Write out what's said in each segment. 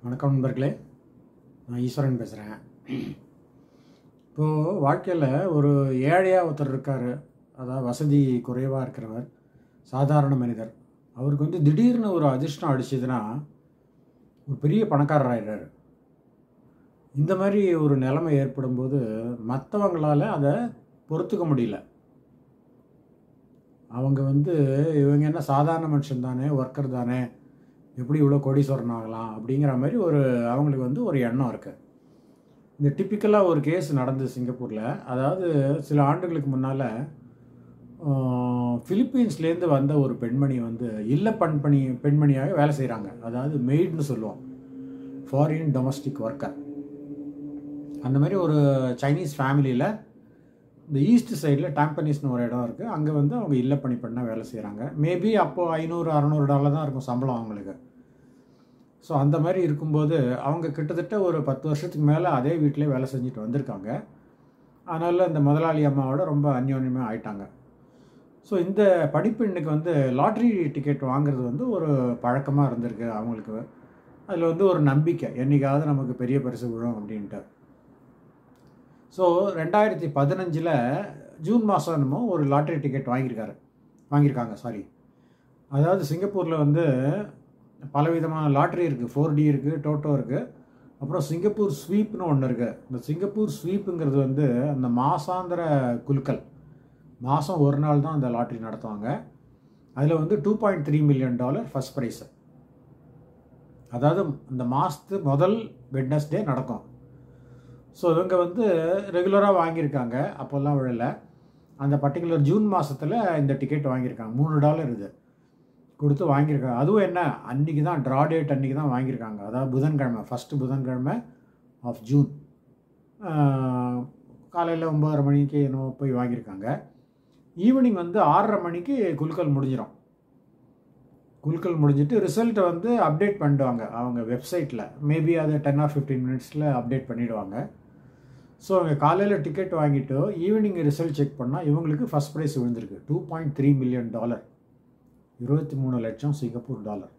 வணக்கம் நண்பர்களே நான் ஈஸ்வரன் பேசுகிறேன் இப்போது வாழ்க்கையில் ஒரு ஏழையாக ஒருத்தர் இருக்கார் அதாவது வசதி குறைவாக இருக்கிறவர் சாதாரண மனிதர் அவருக்கு வந்து திடீர்னு ஒரு அதிர்ஷ்டம் அடிச்சதுன்னா ஒரு பெரிய பணக்காரர் ஆயிடுறாரு இந்த மாதிரி ஒரு நிலைமை ஏற்படும்போது மற்றவங்களால அதை பொறுத்துக்க முடியல அவங்க வந்து இவங்க என்ன சாதாரண மனுஷன் தானே ஒர்க்கர் தானே எப்படி இவ்வளோ கோடீஸ்வரன் ஆகலாம் அப்படிங்கிற மாதிரி ஒரு அவங்களுக்கு வந்து ஒரு எண்ணம் இருக்குது இந்த டிப்பிக்கலாக ஒரு கேஸ் நடந்தது சிங்கப்பூரில் அதாவது சில ஆண்டுகளுக்கு முன்னால் ஃபிலிப்பீன்ஸ்லேருந்து வந்த ஒரு பெண்மணி வந்து இல்ல பெண்மணி பெண்மணியாக வேலை செய்கிறாங்க அதாவது மெய்ட்னு சொல்லுவோம் ஃபாரின் டொமஸ்டிக் ஒர்க்கர் அந்த மாதிரி ஒரு சைனீஸ் ஃபேமிலியில் இந்த ஈஸ்ட் சைடில் டாம்பனீஸ்னு ஒரு இடம் இருக்குது அங்கே வந்து அவங்க இல்ல பணி பண்ண வேலை செய்கிறாங்க மேபி அப்போது ஐநூறு அறநூறு டாலர் தான் இருக்கும் சம்பளம் அவங்களுக்கு ஸோ அந்த மாதிரி இருக்கும்போது அவங்க கிட்டத்தட்ட ஒரு பத்து வருஷத்துக்கு மேலே அதே வீட்டிலே வேலை செஞ்சுட்டு வந்திருக்காங்க அதனால் இந்த முதலாளி அம்மாவோட ரொம்ப அந்யோன்யமாக ஆயிட்டாங்க ஸோ இந்த படிப்பெண்ணுக்கு வந்து லாட்ரி டிக்கெட் வாங்குறது வந்து ஒரு பழக்கமாக இருந்திருக்கு அவங்களுக்கு அதில் வந்து ஒரு நம்பிக்கை என்றைக்காவது நமக்கு பெரிய பரிசு விழும் அப்படின்ட்டு ஸோ ரெண்டாயிரத்தி பதினஞ்சில் ஜூன் மாதம் என்னமோ ஒரு லாட்ரி டிக்கெட் வாங்கியிருக்காரு வாங்கியிருக்காங்க சாரி அதாவது சிங்கப்பூரில் வந்து பலவிதமான லாட்ரி இருக்குது ஃபோர் டி இருக்குது டோட்டோ இருக்குது அப்புறம் சிங்கப்பூர் ஸ்வீப்னு ஒன்று இருக்குது இந்த சிங்கப்பூர் ஸ்வீப்புங்கிறது வந்து அந்த மாசாந்திர குலுக்கல் மாதம் ஒரு நாள் தான் அந்த லாட்ரி நடத்துவாங்க அதில் வந்து two point three million dollar first prize அதாவது இந்த மாதத்து முதல் வெட்னஸ்டே நடக்கும் ஸோ இவங்க வந்து ரெகுலராக வாங்கியிருக்காங்க அப்போல்லாம் விழலை அந்த பர்டிகுலர் ஜூன் மாதத்தில் இந்த டிக்கெட் வாங்கியிருக்காங்க மூணு டாலர் இது கொடுத்து வாங்கியிருக்காங்க அதுவும் என்ன அன்றைக்கி தான் ட்ரா டேட் அன்றைக்கி தான் வாங்கியிருக்காங்க அதாவது புதன்கிழமை ஃபஸ்ட்டு புதன்கிழமை ஆஃப் ஜூன் காலையில் ஒம்பதரை மணிக்கு என்னமோ போய் வாங்கியிருக்காங்க ஈவினிங் வந்து ஆறரை மணிக்கு குலுக்கல் முடிஞ்சிடும் குலுக்கல் முடிஞ்சிட்டு ரிசல்ட்டை வந்து அப்டேட் பண்ணிடுவாங்க அவங்க வெப்சைட்டில் மேபி அதை டென் ஆர் ஃபிஃப்டீன் மினிட்ஸில் அப்டேட் பண்ணிவிடுவாங்க ஸோ அவங்க காலையில் டிக்கெட் வாங்கிட்டு ஈவினிங் ரிசல்ட் செக் பண்ணால் இவங்களுக்கு ஃபஸ்ட் ப்ரைஸ் விழுந்திருக்கு two point three million dollar இருபத்தி மூணு லட்சம் சிங்கப்பூர் டாலர்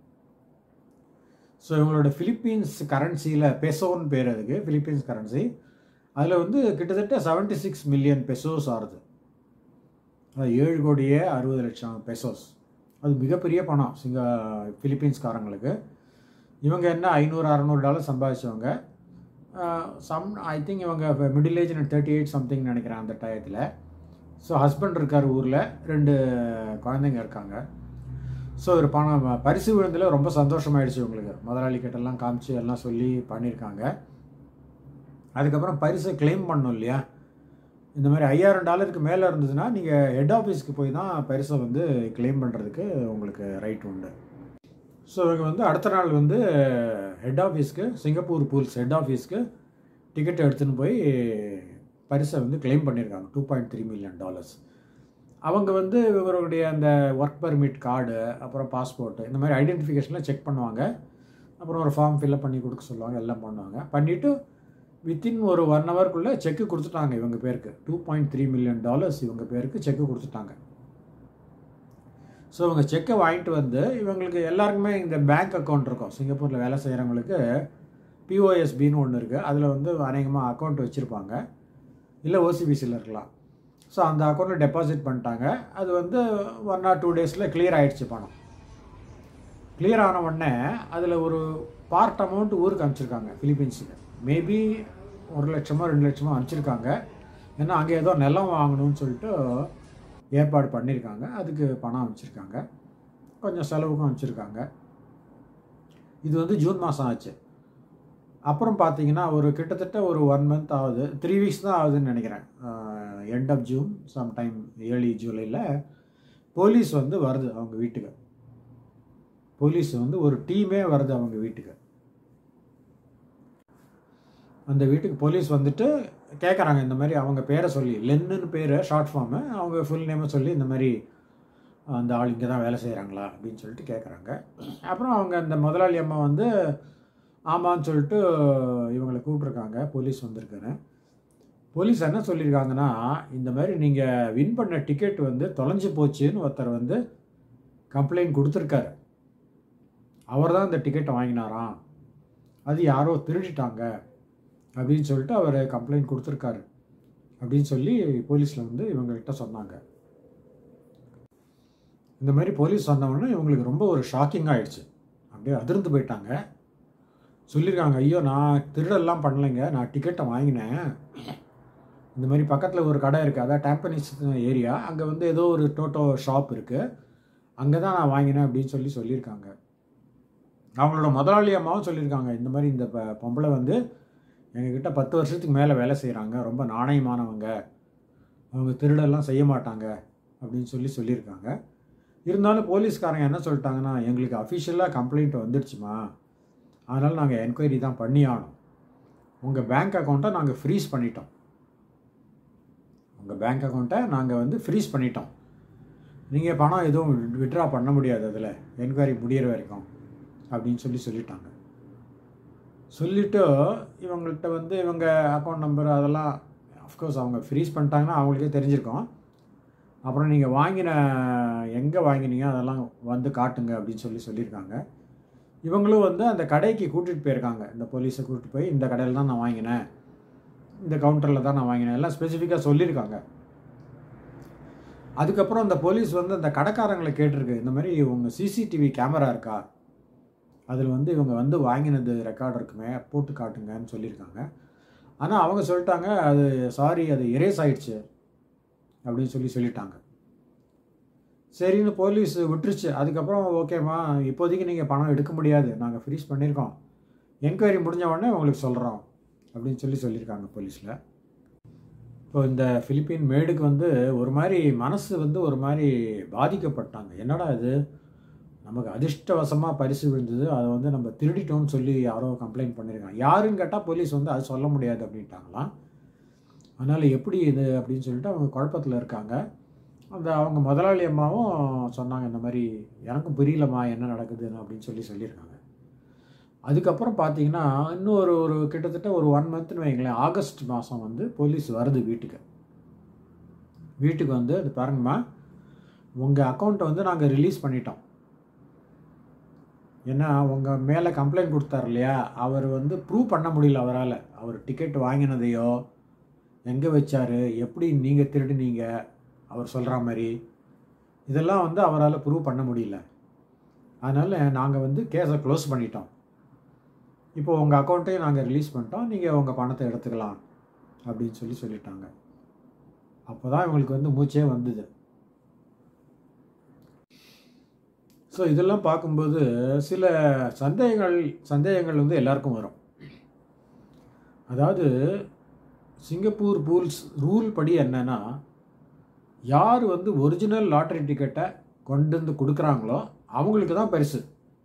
ஸோ இவங்களோட ஃபிலிப்பீன்ஸ் கரன்சியில் பெசோன்னு பேர் அதுக்கு ஃபிலிப்பீன்ஸ் கரன்சி அதில் வந்து கிட்டத்தட்ட செவன்ட்டி சிக்ஸ் மில்லியன் பெசோஸ் ஆறுது அது ஏழு கோடியே அறுபது லட்சம் பெசோஸ் அது மிகப்பெரிய பணம் சிங்க ஃபிலிப்பீன்ஸ்காரங்களுக்கு இவங்க என்ன ஐநூறு அறநூறு டாலர் சம்பாதிச்சவங்க சம் ஐ திங்க் இவங்க middle age thirty eight something நினைக்கிறேன் அந்த டயத்தில் ஸோ ஹஸ்பண்ட் இருக்கார் ஊரில் ரெண்டு குழந்தைங்க இருக்காங்க ஸோ ஒரு பணம் பரிசு விழுந்தில் ரொம்ப சந்தோஷமாயிடுச்சு இவங்களுக்கு முதலாளி கிட்டெல்லாம் காமிச்சு எல்லாம் சொல்லி பண்ணியிருக்காங்க அதுக்கப்புறம் பரிசை கிளைம் பண்ணணும் இல்லையா இந்த மாதிரி ஐயாயிரம் டாலருக்கு மேலே இருந்ததுன்னா நீங்கள் ஹெட் ஆஃபீஸ்க்கு போய் தான் பரிசை வந்து கிளைம் பண்ணுறதுக்கு உங்களுக்கு ரைட் உண்டு ஸோ இவங்க வந்து அடுத்த நாள் வந்து ஹெட் ஆஃபீஸ்க்கு சிங்கப்பூர் பூல்ஸ் ஹெட் ஆஃபீஸ்க்கு டிக்கெட் எடுத்துன்னு போய் பரிசை வந்து கிளைம் பண்ணியிருக்காங்க two point three million dollars அவங்க வந்து இவருடைய அந்த ஒர்க் பர்மிட் கார்டு அப்புறம் பாஸ்போர்ட்டு இந்த மாதிரி ஐடென்டிஃபிகேஷன்லாம் செக் பண்ணுவாங்க அப்புறம் ஒரு ஃபார்ம் ஃபில்அப் பண்ணி கொடுக்க சொல்லுவாங்க எல்லாம் பண்ணுவாங்க பண்ணிவிட்டு வித்தின் ஒரு ஒன் ஹவர்க்குள்ளே செக்கு கொடுத்துட்டாங்க இவங்க பேருக்கு two point three million dollars இவங்க பேருக்கு செக்கு கொடுத்துட்டாங்க ஸோ இவங்க செக்கை வாங்கிட்டு வந்து இவங்களுக்கு எல்லாருக்குமே இந்த பேங்க் அக்கௌண்ட் இருக்கும் சிங்கப்பூரில் வேலை செய்கிறவங்களுக்கு பிஓஎஸ்பின்னு ஒன்று இருக்குது அதில் வந்து அநேகமாக அக்கௌண்ட் வச்சுருப்பாங்க இல்லை ஓசிபிசியில் இருக்கலாம் ஸோ அந்த அக்கௌண்ட்டில் டெபாசிட் பண்ணிட்டாங்க அது வந்து ஒன் ஆர் டூ டேஸில் கிளியர் ஆகிடுச்சு பணம் கிளியர் ஆன உடனே அதில் ஒரு பார்ட் அமௌண்ட் ஊருக்கு அனுப்பிச்சிருக்காங்க ஃபிலிப்பீன்ஸுக்கு மேபி ஒரு லட்சமோ ரெண்டு லட்சமோ அனுப்பிச்சிருக்காங்க ஏன்னா அங்கே ஏதோ நிலம் வாங்கணும்னு சொல்லிட்டு ஏற்பாடு பண்ணியிருக்காங்க அதுக்கு பணம் அனுப்பிச்சிருக்காங்க கொஞ்சம் செலவுக்கும் அனுப்பிச்சிருக்காங்க இது வந்து ஜூன் மாதம் ஆச்சு அப்புறம் பார்த்தீங்கன்னா ஒரு கிட்டத்தட்ட ஒரு ஒன் மந்த் ஆகுது த்ரீ வீக்ஸ் தான் ஆகுதுன்னு நினைக்கிறேன் end of June sometime early ஜூலையில் போலீஸ் வந்து வருது அவங்க வீட்டுக்கு போலீஸ் வந்து ஒரு டீமே வருது அவங்க வீட்டுக்கு அந்த வீட்டுக்கு போலீஸ் வந்துட்டு கேட்குறாங்க இந்த மாதிரி அவங்க பேரை சொல்லி லென்னுன்னு பேர் ஷார்ட் ஃபார்மு அவங்க ஃபுல் நேமை சொல்லி இந்த மாதிரி அந்த ஆள் இங்கே தான் வேலை செய்கிறாங்களா அப்படின்னு சொல்லிட்டு கேட்குறாங்க அப்புறம் அவங்க அந்த முதலாளி அம்மா வந்து ஆமான்னு சொல்லிட்டு இவங்களை கூப்பிட்ருக்காங்க போலீஸ் வந்திருக்குன்னு போலீஸ் என்ன சொல்லியிருக்காங்கன்னா இந்த மாதிரி நீங்கள் வின் பண்ண டிக்கெட் வந்து தொலைஞ்சு போச்சுன்னு ஒருத்தர் வந்து கம்ப்ளைண்ட் கொடுத்துருக்காரு அவர் தான் இந்த டிக்கெட்டை வாங்கினாராம் அது யாரோ திருடிட்டாங்க அப்படின்னு சொல்லிட்டு அவர் கம்ப்ளைண்ட் கொடுத்துருக்காரு அப்படின்னு சொல்லி போலீஸில் வந்து இவங்ககிட்ட சொன்னாங்க இந்த மாதிரி போலீஸ் சொன்னவொடனே இவங்களுக்கு ரொம்ப ஒரு ஷாக்கிங் ஆயிடுச்சு அப்படியே அதிர்ந்து போயிட்டாங்க சொல்லியிருக்காங்க ஐயோ நான் திருடெல்லாம் பண்ணலைங்க நான் டிக்கெட்டை வாங்கினேன் இந்த மாதிரி பக்கத்தில் ஒரு கடை இருக்குது அதான் டேம்பனிஸ் ஏரியா அங்கே வந்து ஏதோ ஒரு டோட்டோ ஷாப் இருக்குது அங்கே தான் நான் வாங்கினேன் அப்படின்னு சொல்லி சொல்லியிருக்காங்க அவங்களோட முதலாளி அம்மாவும் சொல்லியிருக்காங்க இந்த மாதிரி இந்த ப- பொம்பளை வந்து எங்ககிட்ட பத்து வருஷத்துக்கு மேலே வேலை செய்கிறாங்க ரொம்ப நாணயமானவங்க அவங்க திருடெல்லாம் செய்ய மாட்டாங்க அப்படின்னு சொல்லி சொல்லியிருக்காங்க இருந்தாலும் போலீஸ்காரங்க என்ன சொல்லிட்டாங்கன்னா எங்களுக்கு அஃபிஷியலாக கம்ப்ளைண்ட் வந்துடுச்சுமா அதனால் நாங்கள் என்கொயரி தான் பண்ணி ஆனோம் உங்கள் பேங்க் அக்கௌண்ட்டை நாங்கள் ஃப்ரீஸ் பண்ணிட்டோம் உங்கள் பேங்க் அக்கௌண்ட்டை நாங்கள் வந்து ஃப்ரீஸ் பண்ணிட்டோம் நீங்கள் பணம் எதுவும் விட்ரா பண்ண முடியாது அதில் என்கொயரி முடியிற வரைக்கும் அப்படின்னு சொல்லி சொல்லிட்டாங்க சொல்லிவிட்டு இவங்கள்ட்ட வந்து இவங்க அக்கௌண்ட் நம்பர் அதெல்லாம் அஃப்கோர்ஸ் அவங்க ஃப்ரீஸ் பண்ணிட்டாங்கன்னா அவங்களுக்கே தெரிஞ்சிருக்கும் அப்புறம் நீங்கள் வாங்கின எங்கே வாங்கினீங்க அதெல்லாம் வந்து காட்டுங்க அப்படின்னு சொல்லி சொல்லியிருக்காங்க இவங்களும் வந்து அந்த கடைக்கு கூட்டிகிட்டு போயிருக்காங்க இந்த போலீஸை கூட்டிட்டு போய் இந்த கடையில் தான் நான் வாங்கினேன் இந்த கவுண்டரில் தான் நான் வாங்கினேன் எல்லாம் ஸ்பெசிஃபிக்காக சொல்லியிருக்காங்க அதுக்கப்புறம் அந்த போலீஸ் வந்து அந்த கடைக்காரங்களை கேட்டிருக்கு இந்த மாதிரி உங்கள் சிசிடிவி கேமரா இருக்கா அதில் வந்து இவங்க வந்து வாங்கினது ரெக்கார்ட் இருக்குமே போட்டு காட்டுங்கன்னு சொல்லியிருக்காங்க ஆனால் அவங்க சொல்லிட்டாங்க அது சாரி அது எரேஸ் ஆயிடுச்சு அப்படின்னு சொல்லி சொல்லிட்டாங்க சரின்னு போலீஸ் விட்டுருச்சு அதுக்கப்புறம் ஓகேம்மா இப்போதைக்கு நீங்கள் பணம் எடுக்க முடியாது நாங்கள் ஃப்ரீஸ் பண்ணியிருக்கோம் என்கொயரி முடிஞ்ச உடனே உங்களுக்கு சொல்கிறோம் அப்படின்னு சொல்லி சொல்லியிருக்காங்க போலீஸில் இப்போ இந்த பிலிப்பின் மேடுக்கு வந்து ஒரு மாதிரி மனசு வந்து ஒரு மாதிரி பாதிக்கப்பட்டாங்க என்னடா இது நமக்கு அதிர்ஷ்டவசமாக பரிசு விழுந்தது அதை வந்து நம்ம திருடிட்டோம்னு சொல்லி யாரோ கம்ப்ளைண்ட் பண்ணியிருக்காங்க யாருன்னு கேட்டால் போலீஸ் வந்து அது சொல்ல முடியாது அப்படின்ட்டாங்களாம் அதனால் எப்படி இது அப்படின்னு சொல்லிட்டு அவங்க குழப்பத்தில் இருக்காங்க அந்த அவங்க முதலாளி அம்மாவும் சொன்னாங்க இந்த மாதிரி எனக்கும் புரியலம்மா என்ன நடக்குதுன்னு அப்படின்னு சொல்லி சொல்லியிருக்காங்க அதுக்கப்புறம் பார்த்தீங்கன்னா இன்னும் ஒரு ஒரு கிட்டத்தட்ட ஒரு ஒன் மந்த்னு வைங்களேன் ஆகஸ்ட் மாதம் வந்து போலீஸ் வருது வீட்டுக்கு வீட்டுக்கு வந்து அது பாருங்கம்மா உங்கள் அக்கௌண்ட்டை வந்து நாங்கள் ரிலீஸ் பண்ணிட்டோம் ஏன்னா உங்கள் மேலே கம்ப்ளைண்ட் கொடுத்தார் இல்லையா அவர் வந்து ப்ரூவ் பண்ண முடியல அவரால் அவர் டிக்கெட் வாங்கினதையோ எங்கே வச்சார் எப்படி நீங்கள் திருடுனீங்க அவர் சொல்கிற மாதிரி இதெல்லாம் வந்து அவரால் ப்ரூவ் பண்ண முடியல அதனால் நாங்கள் வந்து கேஸை க்ளோஸ் பண்ணிட்டோம் இப்போ உங்கள் அக்கௌண்ட்டையும் நாங்கள் ரிலீஸ் பண்ணிட்டோம் நீங்கள் உங்கள் பணத்தை எடுத்துக்கலாம் அப்படின்னு சொல்லி சொல்லிட்டாங்க அப்போ தான் இவங்களுக்கு வந்து மூச்சே வந்தது ஸோ இதெல்லாம் பார்க்கும்போது சில சந்தேகங்கள் சந்தேகங்கள் வந்து எல்லாருக்கும் வரும் அதாவது சிங்கப்பூர் ரூல்ஸ் ரூல் படி என்னன்னா யார் வந்து ஒரிஜினல் லாட்டரி டிக்கெட்டை கொண்டு வந்து கொடுக்குறாங்களோ அவங்களுக்கு தான் பரிசு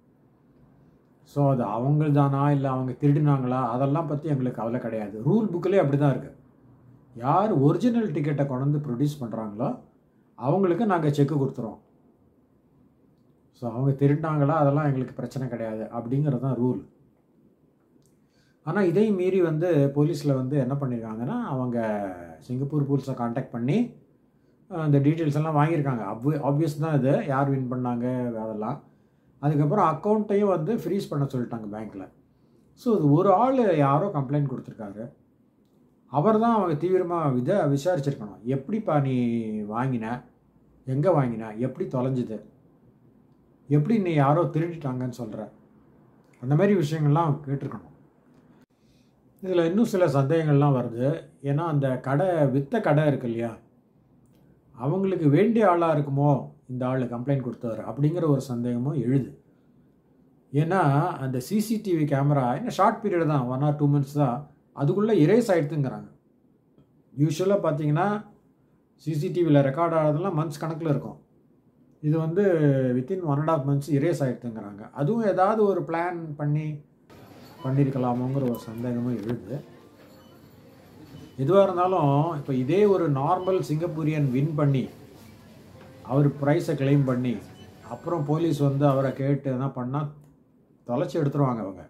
ஸோ அது அவங்க தானா இல்லை அவங்க திருடினாங்களா அதெல்லாம் பற்றி எங்களுக்கு கவலை கிடையாது ரூல் புக்கிலே அப்படி தான் இருக்குது யார் ஒரிஜினல் டிக்கெட்டை கொண்டு வந்து ப்ரொடியூஸ் பண்ணுறாங்களோ அவங்களுக்கு நாங்கள் செக்கு கொடுத்துருவோம் ஸோ அவங்க திருடினாங்களா அதெல்லாம் எங்களுக்கு பிரச்சனை கிடையாது அப்படிங்கிறது தான் ரூல் ஆனால் இதையும் மீறி வந்து போலீஸில் வந்து என்ன பண்ணியிருக்காங்கன்னா அவங்க சிங்கப்பூர் போலீஸை காண்டாக்ட் பண்ணி அஹ், இந்த டீட்டெயில்ஸ் எல்லாம் வாங்கியிருக்காங்க அப்வி ஆப்வியஸ் தான் இது யார் வின் பண்ணாங்க அதெல்லாம் அதுக்கப்புறம் அக்கௌண்ட்டையும் வந்து ஃப்ரீஸ் பண்ண சொல்லிட்டாங்க பேங்க்கில் ஸோ இது ஒரு ஆள் யாரோ கம்ப்ளைண்ட் கொடுத்துருக்காரு அவர் தான் அவங்க தீவிரமாக வித விசாரிச்சிருக்கணும் எப்படிப்பா நீ வாங்கின எங்கே வாங்கின எப்படி தொலைஞ்சுது எப்படி நீ யாரோ திருடிட்டாங்கன்னு சொல்கிற அந்த மாதிரி விஷயங்கள்லாம் கேட்டிருக்கணும் இதில் இன்னும் சில சந்தேகங்கள்லாம் வருது ஏன்னா அந்த கடை வித்த கடை இருக்கு இல்லையா அவங்களுக்கு வேண்டிய ஆளாக இருக்குமோ இந்த ஆள் கம்ப்ளைண்ட் கொடுத்தவர் அப்படிங்கிற ஒரு சந்தேகமும் எழுது ஏன்னா அந்த சிசிடிவி கேமரா என்ன ஷார்ட் பீரியட் தான் ஒன் ஆர் டூ மந்த்ஸ் தான் அதுக்குள்ளே இரேஸ் ஆகிடுதுங்கிறாங்க யூஸ்வலாக பார்த்தீங்கன்னா சிசிடிவியில் ரெக்கார்ட் ஆகிறதுலாம் மந்த்ஸ் கணக்கில் இருக்கும் இது வந்து within one and half months erase ஆகிடுதுங்கிறாங்க அதுவும் ஏதாவது ஒரு பிளான் பண்ணி பண்ணியிருக்கலாமோங்கிற ஒரு சந்தேகமும் எழுது எதுவாக இருந்தாலும் இப்போ இதே ஒரு நார்மல் சிங்கப்பூரியன் வின் பண்ணி அவர் ப்ரைஸை கிளைம் பண்ணி அப்புறம் போலீஸ் வந்து அவரை கேட்டு என்ன பண்ணால் தொலைச்சி எடுத்துருவாங்க அவங்க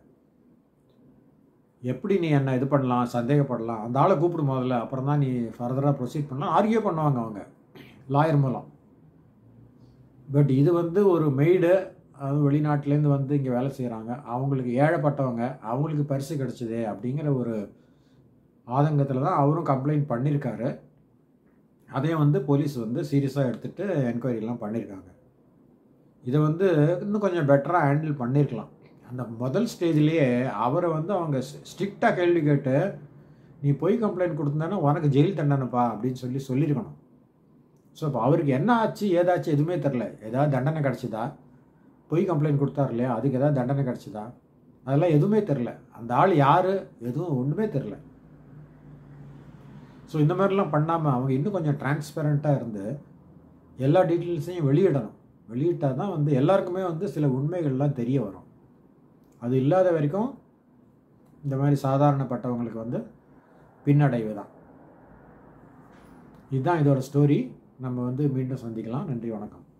எப்படி நீ என்ன இது பண்ணலாம் சந்தேகப்படலாம் அந்த ஆளை கூப்பிடு முதல்ல அப்புறம் தான் நீ ஃபர்தராக ப்ரொசீட் பண்ணலாம் ஆர்கியூ பண்ணுவாங்க அவங்க லாயர் மூலம் பட் இது வந்து ஒரு மெய்டு அது வெளிநாட்டிலேருந்து வந்து இங்கே வேலை செய்கிறாங்க அவங்களுக்கு ஏழைப்பட்டவங்க அவங்களுக்கு பரிசு கிடச்சிது அப்படிங்கிற ஒரு ஆதங்கத்தில் தான் அவரும் கம்ப்ளைண்ட் பண்ணியிருக்காரு அதையும் வந்து போலீஸ் வந்து சீரியஸாக எடுத்துகிட்டு என்கொயரிலாம் பண்ணியிருக்காங்க இதை வந்து இன்னும் கொஞ்சம் பெட்டராக ஹேண்டில் பண்ணியிருக்கலாம் அந்த முதல் ஸ்டேஜ்லேயே அவரை வந்து அவங்க ஸ்ட்ரிக்டாக கேள்வி கேட்டு நீ பொய் கம்ப்ளைண்ட் கொடுத்தனா உனக்கு ஜெயில் தண்டனைப்பா அப்படின்னு சொல்லி சொல்லியிருக்கணும் ஸோ இப்போ அவருக்கு என்ன ஆச்சு ஏதாச்சு எதுவுமே தெரில ஏதாவது தண்டனை கிடச்சிதா பொய் கம்ப்ளைண்ட் கொடுத்தாரு இல்லையா அதுக்கு ஏதாவது தண்டனை கிடச்சிதா அதெல்லாம் எதுவுமே தெரில அந்த ஆள் யார் எதுவும் ஒன்றுமே தெரில ஸோ இந்த மாதிரிலாம் பண்ணாமல் அவங்க இன்னும் கொஞ்சம் டிரான்ஸ்பெரண்ட்டாக இருந்து எல்லா டீட்டெயில்ஸையும் வெளியிடணும் வெளியிட்டால் தான் வந்து எல்லாருக்குமே வந்து சில உண்மைகள்லாம் தெரிய வரும் அது இல்லாத வரைக்கும் இந்த மாதிரி சாதாரணப்பட்டவங்களுக்கு வந்து பின்னடைவு தான் இதுதான் இதோட ஸ்டோரி நம்ம வந்து மீண்டும் சந்திக்கலாம் நன்றி வணக்கம்